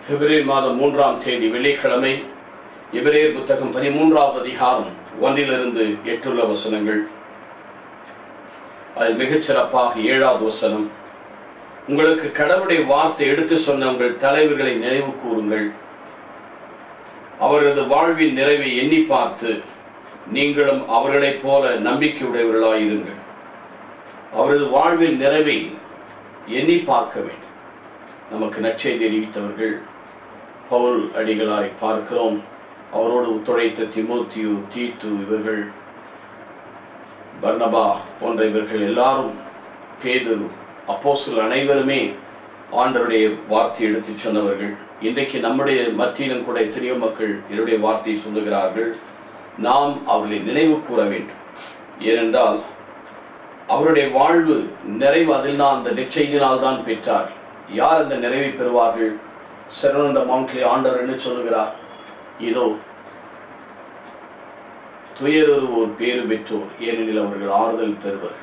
பிப்ரவரி மாதம் மூன்றாம் தேதி வெள்ளிக்கிழமை எபிரேயர் புத்தகம் பதிமூன்றாவது அதிகாரம் ஒன்றிலிருந்து எட்டுள்ள வசனங்கள் அதில் மிகச் சிறப்பாக ஏழாவது வசனம் உங்களுக்கு கடவுளுடைய வார்த்தை எடுத்து சொன்ன உங்கள் தலைவர்களை நினைவு கூறுங்கள் அவரது வாழ்வின் நிறைவை எண்ணி பார்த்து நீங்களும் அவர்களைப் போல நம்பிக்கையுடையவர்களாயிருங்கள் அவரது வாழ்வின் நிறைவை எண்ணி பார்க்க வேண்டும் நமக்கு நற்செய்தி அறிவித்தவர்கள் பவுல் அடிகளாரை பார்க்கிறோம் அவரோடு ஒத்துழைத்த திமோத்தியு தீத்து இவர்கள் பர்னபா போன்ற இவர்கள் எல்லாரும் பேதுரு அப்போஸ்தலர் அனைவருமே ஆண்டருடைய வார்த்தை எடுத்துச் சொன்னவர்கள் இன்றைக்கு நம்முடைய மத்தியிலும் கூட எத்தனையோ மக்கள் என்னுடைய வார்த்தையை சொல்லுகிறார்கள் நாம் அவர்களை நினைவு கூற வேண்டும் ஏனென்றால் அவருடைய வாழ்வு நிறைவு அதில் தான் அந்த நிச்சயினால் தான் பெற்றார் யார் அந்த நிறைவை பெறுவார்கள் சரவணந்த மவுண்ட்லி ஆண்டவர் என்ன சொல்லுகிறார் இதோ துயருவோர் பேறு பெற்றோர் ஏனெனில் அவர்கள் ஆறுதல் பெறுவர்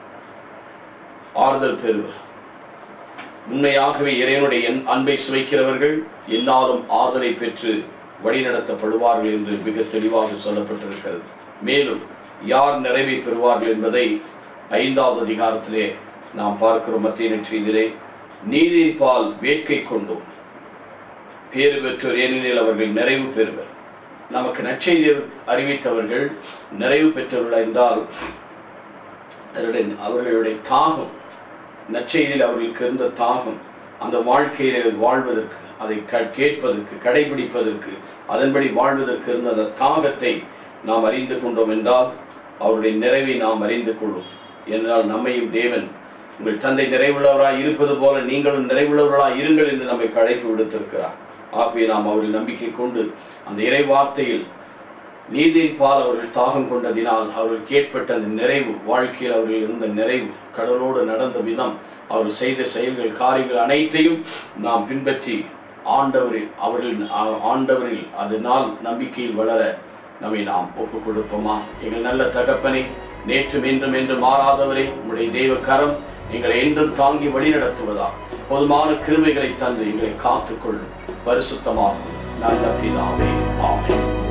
ஆறுதல் பெறுவர் உண்மையாகவே இறைவனுடைய என் அன்பை சுவைக்கிறவர்கள் என்னாலும் ஆறுதலை பெற்று வழிநடத்தப்படுவார்கள் என்று மிக தெளிவாக சொல்லப்பட்டிருக்கிறது மேலும் யார் நிறைவை பெறுவார்கள் என்பதை ஐந்தாவது அதிகாரத்திலே நாம் பார்க்கிறோம் மத்திய செய்திலே நீதியின் பால் வேட்கை கொண்டோம் பேறு பெற்றோர் ஏனெனில் அவர்கள் நிறைவு பெறுவர் நமக்கு நற்செய்தி அறிவித்தவர்கள் நிறைவு பெற்றவர்கள் என்றால் அவருடைய அவர்களுடைய தாகம் நற்செய்தியில் அவர்களுக்கு இருந்த தாகம் அந்த வாழ்க்கையிலே வாழ்வதற்கு அதை க கேட்பதற்கு கடைபிடிப்பதற்கு அதன்படி வாழ்வதற்கு இருந்த அந்த தாகத்தை நாம் அறிந்து கொண்டோம் என்றால் அவருடைய நிறைவை நாம் அறிந்து கொள்ளும் என்றால் நம்மையும் தேவன் உங்கள் தந்தை நிறைவுள்ளவராய் இருப்பது போல நீங்களும் நிறைவுள்ளவர்களாய் இருங்கள் என்று நம்மை கழைப்பு விடுத்திருக்கிறார் ஆகவே நாம் அவரில் நம்பிக்கை கொண்டு அந்த இறை வார்த்தையில் நீதியின் பால் அவர்கள் தாகம் கொண்டதினால் அவர்களுக்கு ஏற்பட்ட அந்த நிறைவு வாழ்க்கையில் அவர்கள் இருந்த நிறைவு கடலோடு நடந்த விதம் அவர்கள் செய்த செயல்கள் காரியங்கள் அனைத்தையும் நாம் பின்பற்றி ஆண்டவரில் அவர்கள் ஆண்டவரில் அதனால் நம்பிக்கையில் வளர நம்மை நாம் ஒப்புக் கொடுப்போமா எங்கள் நல்ல தகப்பனை நேற்றும் என்றும் என்று மாறாதவரே உங்களுடைய தெய்வ கரம் எங்களை என்றும் தாங்கி வழிநடத்துவதா போதுமான கிருமைகளை தந்து எங்களை காத்துக்கொள்ளும் பரிசுத்தமாகும் நல்ல பிதாவே ஆமென்